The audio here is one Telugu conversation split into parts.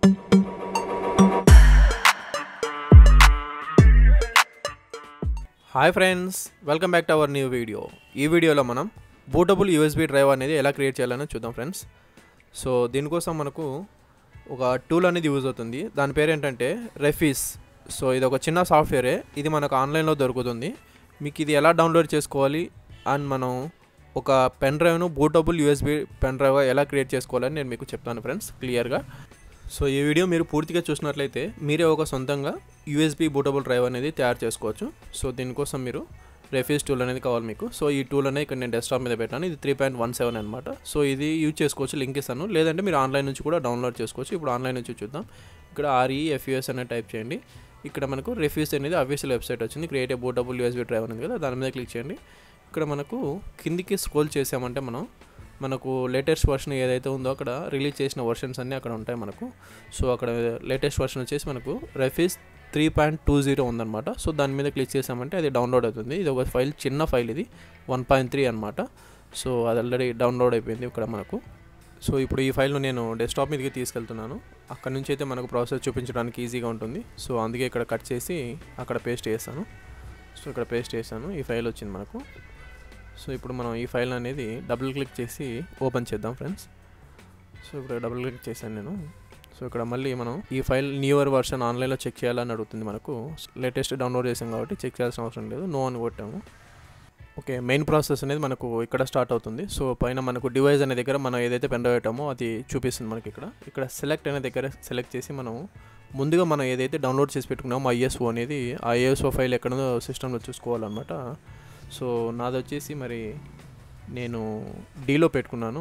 hi friends welcome back to our new video ఈ వీడియోలో మనం బూటబుల్ యూఎస్బీ డ్రైవ్ అనేది ఎలా క్రియేట్ చేయాలని చూద్దాం ఫ్రెండ్స్ సో దీనికోసం మనకు ఒక టూల్ అనేది యూజ్ అవుతుంది దాని పేరు ఏంటంటే రెఫీస్ సో ఇది ఒక చిన్న సాఫ్ట్వేరే ఇది మనకు ఆన్లైన్లో దొరుకుతుంది మీకు ఇది ఎలా డౌన్లోడ్ చేసుకోవాలి అండ్ మనం ఒక పెన్ డ్రైవ్ను బూటబుల్ యూఎస్బీ పెన్ డ్రైవ్ ఎలా క్రియేట్ చేసుకోవాలని నేను మీకు చెప్తాను ఫ్రెండ్స్ క్లియర్గా సో ఈ వీడియో మీరు పూర్తిగా చూసినట్లయితే మీరే ఒక సొంతంగా యూఎస్బీ బూటబుల్ డ్రైవ్ అనేది తయారు చేసుకోవచ్చు సో దీనికోసం మీరు రెఫ్యూజ్ టూల్ అనేది కావాలి మీకు సో ఈ టూల్ అనేది ఇక్కడ నేను డెస్క్టాప్ మీద పెట్టాను ఇది త్రీ పాయింట్ వన్ సెవెన్ అనమాట సో ఇది యూజ్ చేసుకోవచ్చు లింక్ ఇస్తాను లేదంటే మీరు ఆన్లైన్ నుంచి కూడా డౌన్లోడ్ చేసుకోవచ్చు ఇప్పుడు ఆన్లైన్ నుంచి చూద్దాం ఇక్కడ ఆర్ఈఎఫ్యూఎస్ అనేది టైప్ చేయండి ఇక్కడ మనకు రెఫ్యూజ్ అనేది అఫీషియల్ వెబ్సైట్ వచ్చింది create a bootable USB drive ఉంది కదా దాని మీద క్లిక్ చేయండి ఇక్కడ మనకు కిందికి స్క్రోల్ చేసామంటే మనం మనకు లేటెస్ట్ వర్షన్ ఏదైతే ఉందో అక్కడ రిలీజ్ చేసిన వర్షన్స్ అన్నీ అక్కడ ఉంటాయి మనకు సో అక్కడ లేటెస్ట్ వర్షన్ వచ్చేసి మనకు Rufus three point two zero ఉందన్నమాట సో దాని మీద క్లిక్ చేసామంటే అది డౌన్లోడ్ అవుతుంది ఇది ఒక ఫైల్ చిన్న ఫైల్ ఇది వన్ పాయింట్ త్రీ అనమాట సో అది ఆల్రెడీ డౌన్లోడ్ అయిపోయింది ఇక్కడ మనకు సో ఇప్పుడు ఈ ఫైల్ను నేను డెస్క్టాప్ మీదకి తీసుకెళ్తున్నాను అక్కడ నుంచి అయితే మనకు ప్రాసెస్ చూపించడానికి ఈజీగా ఉంటుంది సో అందుకే ఇక్కడ కట్ చేసి అక్కడ పేస్ట్ చేస్తాను సో ఇక్కడ పేస్ట్ చేశాను ఈ ఫైల్ వచ్చింది మనకు సో ఇప్పుడు మనం ఈ ఫైల్ అనేది డబుల్ క్లిక్ చేసి ఓపెన్ చేద్దాం ఫ్రెండ్స్ సో ఇప్పుడు డబుల్ క్లిక్ చేశాను నేను సో ఇక్కడ మళ్ళీ మనం ఈ ఫైల్ న్యూయర్ వర్షన్ ఆన్లైన్లో చెక్ చేయాలని అడుగుతుంది మనకు లేటెస్ట్ డౌన్లోడ్ చేసాం కాబట్టి చెక్ చేయాల్సిన అవసరం లేదు నో అని కొట్టాము ఓకే మెయిన్ ప్రాసెస్ అనేది మనకు ఇక్కడ స్టార్ట్ అవుతుంది సో పైన మనకు డివైస్ అనే దగ్గర మనం ఏదైతే పెన్ పెట్టామో అది చూపిస్తుంది మనకి ఇక్కడ ఇక్కడ సెలెక్ట్ అనే దగ్గర సెలెక్ట్ చేసి మనం ముందుగా మనం ఏదైతే డౌన్లోడ్ చేసి పెట్టుకున్నామో ఐఎస్ఓ అనేది ఆ ఐఎస్ఓ ఫైల్ ఎక్కడో సిస్టంలో చూసుకోవాలన్నమాట సో నాది వచ్చేసి మరి నేను డీలో పెట్టుకున్నాను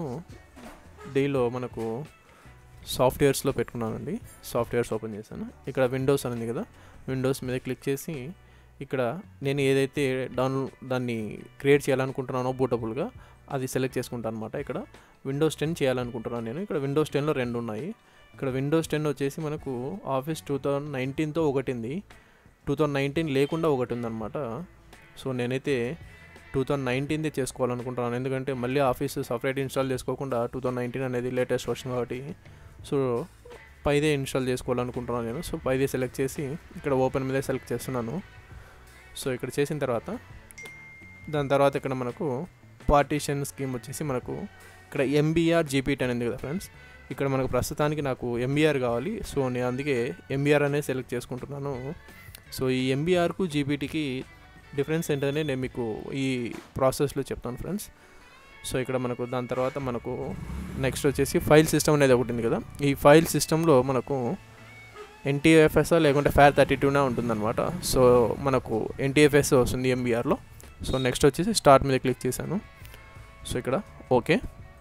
డీలో మనకు సాఫ్ట్వేర్స్లో పెట్టుకున్నానండి సాఫ్ట్వేర్స్ ఓపెన్ చేశాను ఇక్కడ విండోస్ అని ఉంది కదా విండోస్ మీద క్లిక్ చేసి ఇక్కడ నేను ఏదైతే డౌన్ దాన్ని క్రియేట్ చేయాలనుకుంటున్నానో బూటబుల్గా అది సెలెక్ట్ చేసుకుంటాను అనమాట ఇక్కడ విండోస్ టెన్ చేయాలనుకుంటున్నాను నేను ఇక్కడ విండోస్ టెన్లో రెండు ఉన్నాయి ఇక్కడ విండోస్ టెన్ వచ్చేసి మనకు ఆఫీస్ టూ థౌజండ్ నైన్టీన్తో ఒకటి ఉంది టూ థౌజండ్ నైన్టీన్ లేకుండా ఒకటి ఉందన్నమాట సో నేనైతే టూ థౌజండ్ నైన్టీన్ది చేసుకోవాలనుకుంటున్నాను ఎందుకంటే మళ్ళీ ఆఫీస్ సాఫ్ట్వేర్ ఇన్స్టాల్ చేసుకోకుండా టూ థౌజండ్ నైన్టీన్ అనేది లేటెస్ట్ వర్షన్ కాబట్టి సో పైదే ఇన్స్టాల్ చేసుకోవాలనుకుంటున్నాను నేను సో పైదే సెలెక్ట్ చేసి ఇక్కడ ఓపెన్ మీదే సెలెక్ట్ చేస్తున్నాను సో ఇక్కడ చేసిన తర్వాత దాని తర్వాత ఇక్కడ మనకు పార్టీషన్ స్కీమ్ వచ్చేసి మనకు ఇక్కడ ఎంబీఆర్ జీపీటీ అనేది కదా ఫ్రెండ్స్ ఇక్కడ మనకు ప్రస్తుతానికి నాకు ఎంబీఆర్ కావాలి సో నేను అందుకే ఎంబీఆర్ అనేది సెలెక్ట్ చేసుకుంటున్నాను సో ఈ ఎంబీఆర్కు జీపీటీకి డిఫరెన్స్ ఏంటనే నేను మీకు ఈ ప్రాసెస్లో చెప్తాను ఫ్రెండ్స్ సో ఇక్కడ మనకు దాని తర్వాత మనకు నెక్స్ట్ వచ్చేసి ఫైల్ సిస్టమ్ అనేది ఒకటి ఉంది కదా ఈ ఫైల్ సిస్టంలో మనకు ఎన్టీఎఫ్ఎస్ లేకుంటే ఫైర్ థర్టీ టూనే ఉంటుందన్నమాట సో మనకు ఎన్టీఎఫ్ఎస్ వస్తుంది ఎంబీఆర్లో సో నెక్స్ట్ వచ్చేసి స్టార్ట్ మీద క్లిక్ చేశాను సో ఇక్కడ ఓకే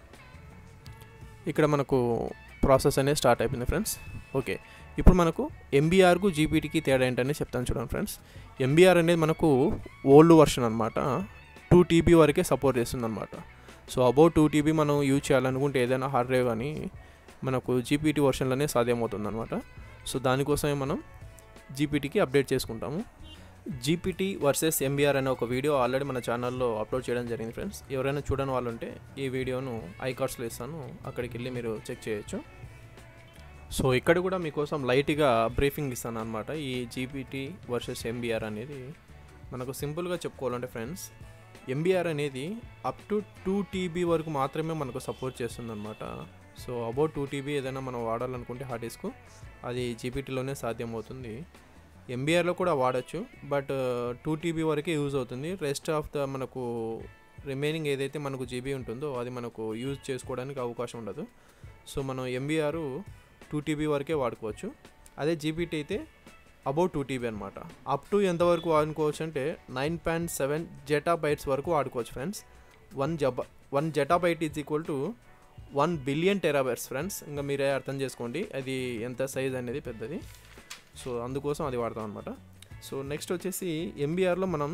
ఇక్కడ మనకు ప్రాసెస్ అనేది స్టార్ట్ అయిపోయింది ఫ్రెండ్స్ ఓకే ఇప్పుడు మనకు ఎంబీఆర్కు జీపీటీకి తేడా ఏంటనే చెప్తాను చూడండి ఫ్రెండ్స్ ఎంబీఆర్ అనేది మనకు ఓల్డ్ వర్షన్ అనమాట టూ టీబీ వరకే సపోర్ట్ చేస్తుంది అనమాట సో అబౌట్ టూ టీబీ మనం యూజ్ చేయాలనుకుంటే ఏదైనా హార్డ్ డ్రైవ్ కానీ మనకు జీపీటీ వర్షన్లోనే సాధ్యమవుతుంది అనమాట సో దానికోసమే మనం జీపీటీకి అప్డేట్ చేసుకుంటాము జీపీటీ వర్సెస్ ఎంబీఆర్ అనే ఒక వీడియో ఆల్రెడీ మన ఛానల్లో అప్లోడ్ చేయడం జరిగింది ఫ్రెండ్స్ ఎవరైనా చూడని వాళ్ళు ఉంటే ఈ వీడియోను ఐకార్డ్స్లో ఇస్తాను అక్కడికి వెళ్ళి మీరు చెక్ చేయొచ్చు సో ఇక్కడ కూడా మీకోసం లైట్గా బ్రీఫింగ్ ఇస్తాను అనమాట ఈ జీపీటీ వర్సెస్ ఎంబీఆర్ అనేది మనకు సింపుల్గా చెప్పుకోవాలంటే ఫ్రెండ్స్ ఎంబీఆర్ అనేది అప్ టు టూ టీబీ వరకు మాత్రమే మనకు సపోర్ట్ చేస్తుందన్నమాట సో అబౌట్ టూ టీబీ ఏదైనా మనం వాడాలనుకుంటే హార్డ్ డిస్క్ అది జీపీటీలోనే సాధ్యమవుతుంది ఎంబీఆర్లో కూడా వాడచ్చు బట్ టూ టీబీ వరకే యూజ్ అవుతుంది రెస్ట్ ఆఫ్ ద మనకు రిమైనింగ్ ఏదైతే మనకు జీబీ ఉంటుందో అది మనకు యూజ్ చేసుకోవడానికి అవకాశం ఉండదు సో మనం ఎంబీఆర్ టూ టీబీ వరకే వాడుకోవచ్చు అదే జీబీటీ అయితే అబౌట్ టూ టీబీ అనమాట అప్ టు ఎంతవరకు వాడుకోవచ్చు అంటే nine point seven zettabytes వరకు వాడుకోవచ్చు ఫ్రెండ్స్ వన్ జబా one zettabyte is equal to one billion terabytes friends ఇంకా మీరే అర్థం చేసుకోండి అది ఎంత సైజ్ అనేది పెద్దది సో అందుకోసం అది వాడతాం అనమాట సో నెక్స్ట్ వచ్చేసి ఎంబీఆర్లో మనం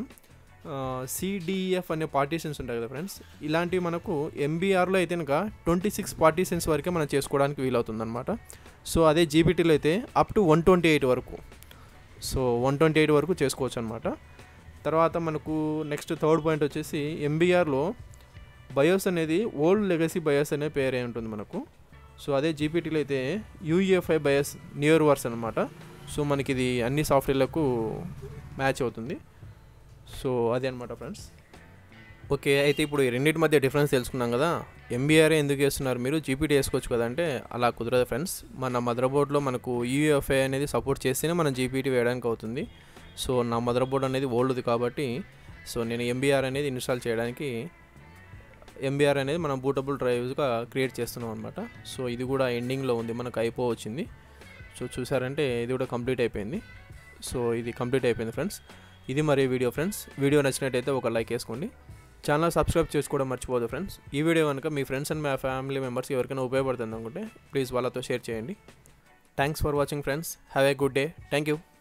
సిడిఎఫ్ అనే పార్టీషన్స్ ఉంటాయి కదా ఫ్రెండ్స్ ఇలాంటివి మనకు ఎంబీఆర్లో అయితే కనుక ట్వంటీ సిక్స్ పార్టీషన్స్ వరకే మనం చేసుకోవడానికి వీలవుతుంది అనమాట సో అదే జీబీటీలో అయితే up to one twenty eight వరకు సో వన్ ట్వంటీ ఎయిట్ వరకు చేసుకోవచ్చు అనమాట తర్వాత మనకు నెక్స్ట్ థర్డ్ పాయింట్ వచ్చేసి ఎంబీఆర్లో బయోస్ అనేది ఓల్డ్ లెగసీ బయోస్ అనే పేరే ఉంటుంది మనకు సో అదే జీపీటీలో అయితే యూఈఎఫ్ఐ బయస్ నియర్ వర్స్ అనమాట సో మనకి ఇది అన్ని సాఫ్ట్వేర్లకు మ్యాచ్ అవుతుంది సో అదే అనమాట ఫ్రెండ్స్ ఓకే అయితే ఇప్పుడు ఈ రెండింటి మధ్య డిఫరెన్స్ తెలుసుకున్నాం కదా ఎంబీఆర్ఏ ఎందుకు వేస్తున్నారు మీరు జీపీటీ వేసుకోవచ్చు కదా అంటే అలా కుదరదు ఫ్రెండ్స్ మన మదర్ బోర్డ్లో మనకు యూఎఫ్ఐ అనేది సపోర్ట్ చేస్తేనే మనం జీపీటీ వేయడానికి అవుతుంది సో నా మదర్ బోర్డ్ అనేది ఓల్డ్ది కాబట్టి సో నేను ఎంబీఆర్ అనేది ఇన్స్టాల్ చేయడానికి ఎంబీఆర్ అనేది మనం బూటబుల్ డ్రైవ్స్గా క్రియేట్ చేస్తున్నాం అనమాట సో ఇది కూడా ఎండింగ్లో ఉంది మనకు అయిపో వచ్చింది సో చూసారంటే ఇది కూడా కంప్లీట్ అయిపోయింది సో ఇది కంప్లీట్ అయిపోయింది ఫ్రెండ్స్ ఇది మరి వీడియో ఫ్రెండ్స్ వీడియో నచ్చినట్టయితే ఒక లైక్ వేసుకోండి ఛానల్ సబ్స్క్రైబ్ చేసుకోవడం మర్చిపోదు ఫ్రెండ్స్ ఈ వీడియో కనుక మీ ఫ్రెండ్స్ అండ్ మా ఫ్యామిలీ మెంబర్స్ ఎవరికైనా ఉపయోగపడుతుంది అనుకుంటే ప్లీజ్ వాళ్ళతో షేర్ చేయండి thanks for watching friends have a good day thank you